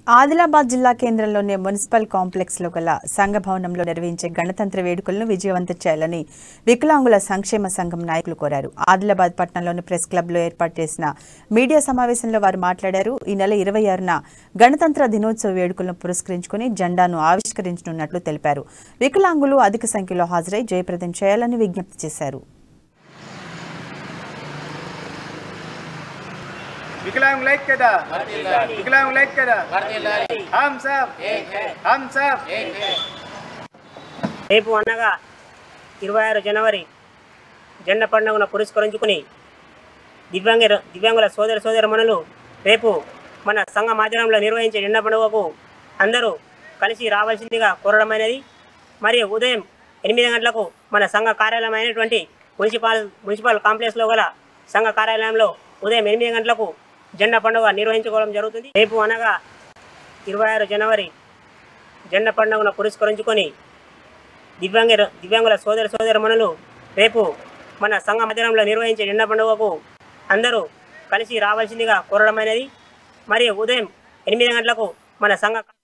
ఆదిలాబాద్ జిల్లా కేంద్రంలోని municipal complex లో గల సంఘ భవనంలో నిర్వహించే గణతంత్ర వేడుకలను విజయవంతం చేయాలని వికలాంగుల సంక్షేమ సంఘం నాయకులు కోరారు ఆదిలాబాద్ పట్టణంలోని ప్రెస్ క్లబ్ లో ఏర్పాటు చేసిన మీడియా సమావేశంలో వారు మాట్లాడారు ఈ నెల ఇరవై ఆరున గణతంత్ర దినోత్సవ వేడుకలను పురస్కరించుకుని జెండాను ఆవిష్కరించనున్నట్లు తెలిపారు వికలాంగులు అధిక సంఖ్యలో హాజరై జయప్రదం చేయాలని విజ్ఞప్తి చేశారు विकलांग लाइक कदा विकलांग लाइक कदा हम सब हम सब రేపు అనగా ఇరవై ఆరు జనవరి జెండా పండుగను పురస్కరించుకుని దివ్యాంగ దివ్యాంగుల సోదర సోదరమణులు రేపు మన సంఘ మాధ్యమంలో నిర్వహించే జెండా పండుగకు అందరూ కలిసి రావాల్సిందిగా కోరడమైనది మరియు ఉదయం ఎనిమిది గంటలకు మన సంఘ కార్యాలయం అయినటువంటి మున్సిపల్ మున్సిపల్ కాంప్లెక్స్లో గల సంఘ కార్యాలయంలో ఉదయం ఎనిమిది గంటలకు జెండా పండుగ నిర్వహించుకోవడం జరుగుతుంది రేపు అనగా ఇరవై ఆరు జనవరి జెండా పండుగను పురస్కరించుకొని దివ్యాంగ దివ్యాంగుల సోదర సోదరమణులు రేపు మన సంఘ మధ్యాహ్నంలో నిర్వహించే జెండా పండుగకు అందరూ కలిసి రావాల్సిందిగా కోరడమైనది మరియు ఉదయం ఎనిమిది గంటలకు మన సంఘ